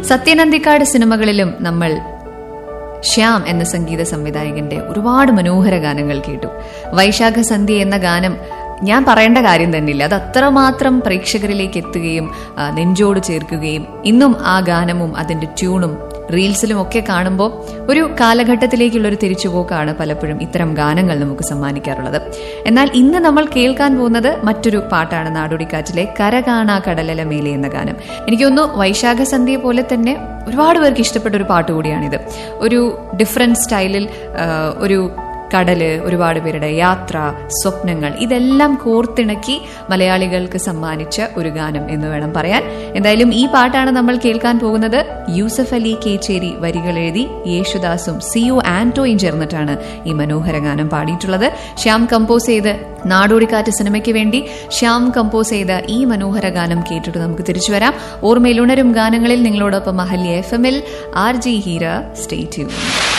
സത്യനന്ദിക്കാട് സിനിമകളിലും നമ്മൾ ശ്യാം എന്ന സംഗീത സംവിധായകന്റെ ഒരുപാട് മനോഹര ഗാനങ്ങൾ കേട്ടു വൈശാഖ സന്ധ്യ എന്ന ഗാനം ഞാൻ പറയേണ്ട കാര്യം തന്നെയില്ല അത് അത്രമാത്രം പ്രേക്ഷകരിലേക്ക് എത്തുകയും ആ, നെഞ്ചോട് ചേർക്കുകയും ഇന്നും ആ ഗാനവും അതിന്റെ ട്യൂണും റീൽസിലും ഒക്കെ കാണുമ്പോൾ ഒരു കാലഘട്ടത്തിലേക്കുള്ള ഒരു തിരിച്ചുപോക്കാണ് പലപ്പോഴും ഇത്തരം ഗാനങ്ങൾ നമുക്ക് സമ്മാനിക്കാറുള്ളത് എന്നാൽ ഇന്ന് നമ്മൾ കേൾക്കാൻ പോകുന്നത് മറ്റൊരു പാട്ടാണ് നാടോടിക്കാറ്റിലെ കരകാണാ കടലല മേലെ എന്ന ഗാനം എനിക്ക് തോന്നുന്നു വൈശാഖ സന്ധ്യ പോലെ തന്നെ ഒരുപാട് പേർക്ക് ഇഷ്ടപ്പെട്ട ഒരു പാട്ട് കൂടിയാണിത് ഒരു ഡിഫറെന്റ് സ്റ്റൈലിൽ ആ, ഒരു കടല് ഒരുപാട് പേരുടെ യാത്ര സ്വപ്നങ്ങൾ ഇതെല്ലാം കോർത്തിണക്കി മലയാളികൾക്ക് സമ്മാനിച്ച ഒരു ഗാനം എന്ന് വേണം പറയാൻ എന്തായാലും ഈ പാട്ടാണ് നമ്മൾ കേൾക്കാൻ പോകുന്നത് യൂസഫ് അലി കേച്ചേരി വരികൾ എഴുതി യേശുദാസും സി ഒ ആന്റോയും ചേർന്നിട്ടാണ് ഈ മനോഹര ഗാനം പാടിയിട്ടുള്ളത് ശ്യാം കമ്പോസ് ചെയ്ത് നാടോടിക്കാറ്റ് സിനിമയ്ക്ക് വേണ്ടി ശ്യാം കമ്പോസ് ചെയ്ത ഈ മനോഹര ഗാനം കേട്ടിട്ട് നമുക്ക് തിരിച്ചു വരാം ഓർമ്മയിൽ ഉണരും ഗാനങ്ങളിൽ നിങ്ങളോടൊപ്പം അഹല്യ എഫ് എമ്മിൽ R J Heera stay tune